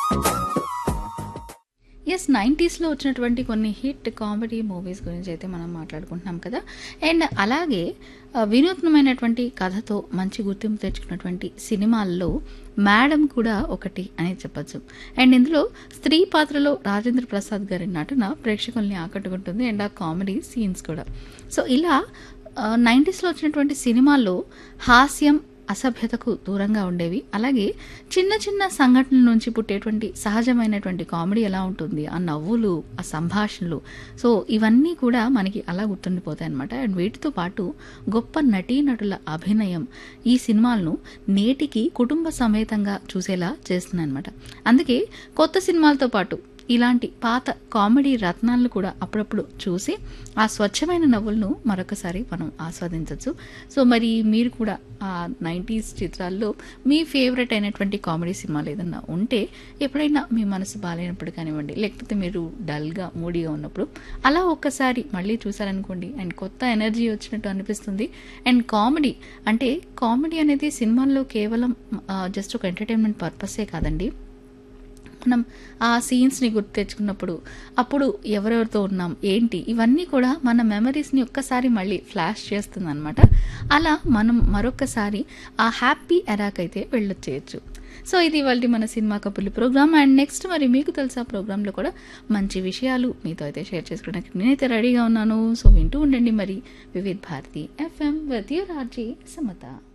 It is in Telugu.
ఎస్ నైంటీస్లో వచ్చినటువంటి కొన్ని హిట్ కామెడీ మూవీస్ గురించి అయితే మనం మాట్లాడుకుంటున్నాం కదా అండ్ అలాగే ఆ, వినూత్నమైనటువంటి కథతో మంచి గుర్తింపు తెచ్చుకున్నటువంటి సినిమాల్లో మేడం కూడా ఒకటి అని చెప్పొచ్చు అండ్ ఇందులో స్త్రీ పాత్రలో రాజేంద్ర ప్రసాద్ గారి నటన ప్రేక్షకుల్ని ఆకట్టుకుంటుంది అండ్ ఆ కామెడీ సీన్స్ కూడా సో ఇలా నైంటీస్లో వచ్చినటువంటి సినిమాల్లో హాస్యం అసభ్యతకు దూరంగా ఉండేవి అలాగే చిన్న చిన్న సంఘటనల నుంచి పుట్టేటువంటి సహజమైనటువంటి కామెడీ ఎలా ఉంటుంది ఆ నవ్వులు ఆ సంభాషణలు సో ఇవన్నీ కూడా మనకి అలా గుర్తుండిపోతాయి అనమాట అండ్ వీటితో పాటు గొప్ప నటీనటుల అభినయం ఈ సినిమాలను నేటికి కుటుంబ సమేతంగా చూసేలా చేస్తున్నాయి అనమాట అందుకే కొత్త సినిమాలతో పాటు ఇలాంటి పాత కామెడీ రత్నాలను కూడా అప్పుడప్పుడు చూసి ఆ స్వచ్ఛమైన నవ్వులను మరొకసారి మనం ఆస్వాదించవచ్చు సో మరి మీరు కూడా ఆ నైంటీస్ చిత్రాల్లో మీ ఫేవరెట్ అయినటువంటి కామెడీ సినిమాలు ఏదన్నా ఉంటే ఎప్పుడైనా మీ మనసు బాగాలేనప్పుడు కానివ్వండి లేకపోతే మీరు డల్గా మూడీగా ఉన్నప్పుడు అలా ఒక్కసారి మళ్ళీ చూసారనుకోండి అండ్ కొత్త ఎనర్జీ వచ్చినట్టు అనిపిస్తుంది అండ్ కామెడీ అంటే కామెడీ అనేది సినిమాల్లో కేవలం జస్ట్ ఒక ఎంటర్టైన్మెంట్ పర్పసే కాదండి మనం ఆ సీన్స్ని గుర్తు తెచ్చుకున్నప్పుడు అప్పుడు ఎవరెవరితో ఉన్నాం ఏంటి ఇవన్నీ కూడా మన మెమరీస్ని ఒక్కసారి మళ్ళీ ఫ్లాష్ చేస్తుంది అనమాట అలా మనం మరొకసారి ఆ హ్యాపీ ఎరాక్ అయితే వెళ్ళొచ్చేయచ్చు సో ఇది వాళ్ళ మన సినిమా కబుర్లు ప్రోగ్రామ్ అండ్ నెక్స్ట్ మరి మీకు తెలుసా ప్రోగ్రాంలో కూడా మంచి విషయాలు మీతో అయితే షేర్ చేసుకోవడానికి నేనైతే రెడీగా ఉన్నాను సో వింటూ ఉండండి మరి Vividh Bharati FM with your RJ Samata